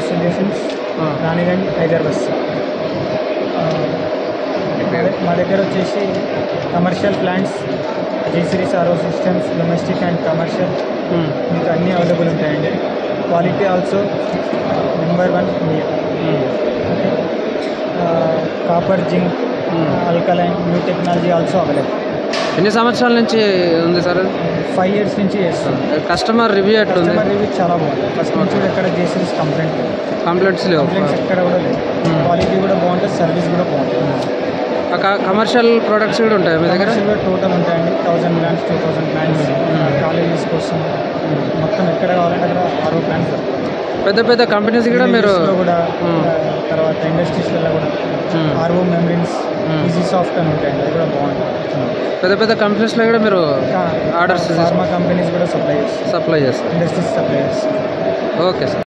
Solutions ఆ. రాణిగంజ్ హైదరాబాద్ మా దగ్గర వచ్చేసి commercial plants G series RO systems domestic and commercial um, మీకు అన్నీ అవైలబుల్ ఉంటాయండి quality also number one India um, okay copper zinc Hmm. Alkaline new technology also available ఎన్ని సంవత్సరాల నుంచి ఉంది సార్ ఫైవ్ ఇయర్స్ నుంచి చేస్తాం కస్టమర్ రివ్యూ ఎట్లుంది కస్టమర్ రివ్యూ చాలా బాగుంది ఫస్ట్ నుంచి కూడా ఎక్కడ జే సిరీస్ కంప్లైంట్ లేదు కంప్లైంట్స్ లేవు కంప్లైంట్స్ ఎక్కడ కూడా లేదు Hmm. క్వాలిటీ కూడా బాగుంటుంది సర్వీస్ కూడా బాగుంటుంది కమర్షియల్ ప్రొడక్ట్స్ కూడా ఉంటాయి మీ దగ్గర కమర్షియల్ కూడా టోటల్ ఉంటాయండి thousand plants two thousand plants Hmm. Colleges కోసం మొత్తం ఎక్కడ కావాలంటే అక్కడ ఆరో ప్లాన్స్ పెద్ద పెద్ద కంపెనీస్ కూడా మీరు కూడా Hmm. ఆ, తర్వాత ఇండస్ట్రీస్లలో కూడా Hmm. RO membranes Hmm. Easy soft అని ఉంటాయండి అది కూడా బాగుంటుంది పెద్ద పెద్ద కంపెనీస్లో కూడా మీరు Orders ఫార్మా కంపెనీస్ కూడా సప్లై చేస్తారు సప్లై చేస్తారు ఇండస్ట్రీస్ సప్లై చేస్తారు ఓకే సార్